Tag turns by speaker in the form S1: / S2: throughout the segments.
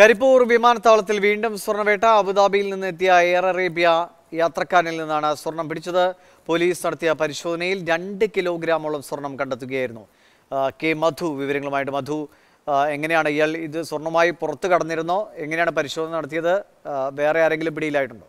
S1: കരിപ്പൂർ വിമാനത്താവളത്തിൽ വീണ്ടും സ്വർണ്ണവേട്ട അബുദാബിയിൽ നിന്ന് എത്തിയ എയർ അറേബ്യ യാത്രക്കാരനിൽ നിന്നാണ് സ്വർണം പിടിച്ചത് പോലീസ് നടത്തിയ പരിശോധനയിൽ രണ്ട് കിലോഗ്രാമോളം സ്വർണം കണ്ടെത്തുകയായിരുന്നു ആ, കെ മധു വിവരങ്ങളുമായിട്ട് മധു ആ, എങ്ങനെയാണ് ഇയാൾ ഇത് സ്വർണ്ണമായി പുറത്തു കടന്നിരുന്നോ എങ്ങനെയാണ് പരിശോധന നടത്തിയത് ആ, വേറെ ആരെങ്കിലും പിടിയിലായിട്ടുണ്ടോ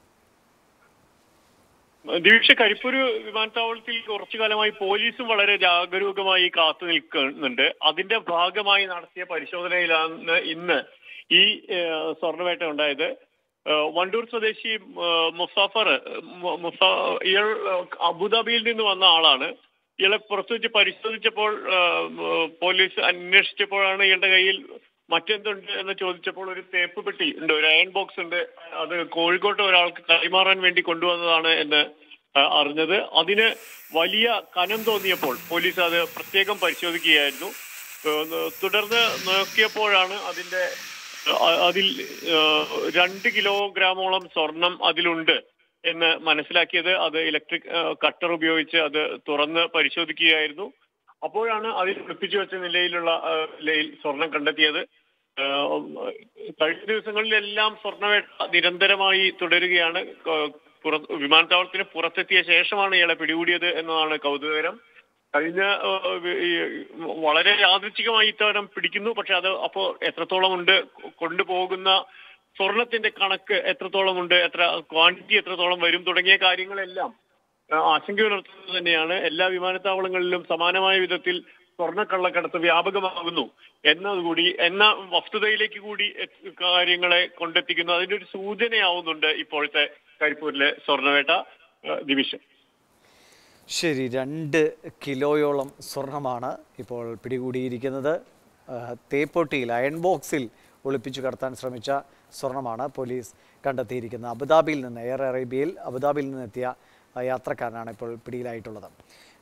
S2: ദിവിഷ കരിപ്പൂർ വിമാനത്താവളത്തിൽ കുറച്ചു കാലമായി പോലീസും വളരെ ജാഗരൂകമായി കാത്തു നിൽക്കുന്നുണ്ട് അതിന്റെ ഭാഗമായി നടത്തിയ പരിശോധനയിലാണ് ഇന്ന് ഈ ഏഹ്, സ്വർണ്ണവേട്ട ഉണ്ടായത് ഏഹ്, വണ്ടൂർ സ്വദേശി ഏഹ്, മുസാഫർ മു- മുസാ ഇയാൾ ഏഹ്, അബുദാബിയിൽ നിന്ന് വന്ന ആളാണ് ഇയാളെ പുറത്തു വെച്ച് പരിശോധിച്ചപ്പോൾ ഏഹ്, ഏഹ്, പോലീസ് അന്വേഷിച്ചപ്പോഴാണ് ഇയാളുടെ കയ്യിൽ മറ്റെന്തുണ്ട് എന്ന് ചോദിച്ചപ്പോൾ ഒരു തേപ്പ് പെട്ടി ഉണ്ട് ഒരു അയൺ ബോക്സ് ഉണ്ട് അത് കോഴിക്കോട്ട് ഒരാൾക്ക് കൈമാറാൻ വേണ്ടി കൊണ്ടുവന്നതാണ് എന്ന് ആ, അറിഞ്ഞത് അതിന് വലിയ കനം തോന്നിയപ്പോൾ പോലീസ് അത് പ്രത്യേകം പരിശോധിക്കുകയായിരുന്നു ഏഹ്, തുടർന്ന് നോക്കിയപ്പോഴാണ് അതിന്റെ അ- അതിൽ ഏഹ്, രണ്ട് കിലോഗ്രാമോളം സ്വർണം അതിലുണ്ട് എന്ന് മനസ്സിലാക്കിയത് അത് ഇലക്ട്രിക് ഏഹ്, കട്ടർ ഉപയോഗിച്ച് അത് തുറന്ന് പരിശോധിക്കുകയായിരുന്നു അപ്പോഴാണ് അതിൽ ഒളിപ്പിച്ചു വെച്ച നിലയിലുള്ള ഏഹ്, നിലയിൽ സ്വർണം കണ്ടെത്തിയത് ഏഹ്, കഴിഞ്ഞ ദിവസങ്ങളിലെല്ലാം സ്വർണ്ണവേട്ട നിരന്തരമായി തുടരുകയാണ് ക- പുറ- വിമാനത്താവളത്തിന് പുറത്തെത്തിയ ശേഷമാണ് ഇയാളെ പിടികൂടിയത് എന്നതാണ് കൗതുകകരം കഴിഞ്ഞ ഏഹ്, ഈ വളരെ യാദൃച്ഛികമായി ഇത്തവണ പിടിക്കുന്നു പക്ഷെ അത് അപ്പോ എത്രത്തോളം ഉണ്ട് കൊണ്ടുപോകുന്ന സ്വർണത്തിന്റെ കണക്ക് എത്രത്തോളം ഉണ്ട് എത്ര ക്വാണ്ടിറ്റി എത്രത്തോളം വരും തുടങ്ങിയ കാര്യങ്ങളെല്ലാം ആ, ആശങ്കയുണർത്തുന്നത് തന്നെയാണ് എല്ലാ വിമാനത്താവളങ്ങളിലും സമാനമായ വിധത്തിൽ സ്വർണ്ണക്കള്ളക്കടത്ത് വ്യാപകമാകുന്നു എന്നതുകൂടി എന്ന വസ്തുതയിലേക്ക് കൂടി എ- കാര്യങ്ങളെ കൊണ്ടെത്തിക്കുന്നു അതിന്റെ ഒരു സൂചനയാവുന്നുണ്ട് ഇപ്പോഴത്തെ കരിപ്പൂരിലെ സ്വർണ്ണവേട്ട ആ, ദിവിഷൻ
S1: ശരി രണ്ട് കിലോയോളം സ്വർണമാണ് ഇപ്പോൾ പിടികൂടിയിരിക്കുന്നത് ആ, തേപ്പൊട്ടിയിൽ അയൺ ബോക്സിൽ ഒളിപ്പിച്ചു കടത്താൻ ശ്രമിച്ച സ്വർണമാണ് പോലീസ് കണ്ടെത്തിയിരിക്കുന്നത് അബുദാബിയിൽ നിന്ന് എയർ അറേബ്യയിൽ അബുദാബിയിൽ നിന്നെത്തിയ ആ, യാത്രക്കാരനാണ് ഇപ്പോൾ പിടിയിലായിട്ടുള്ളത്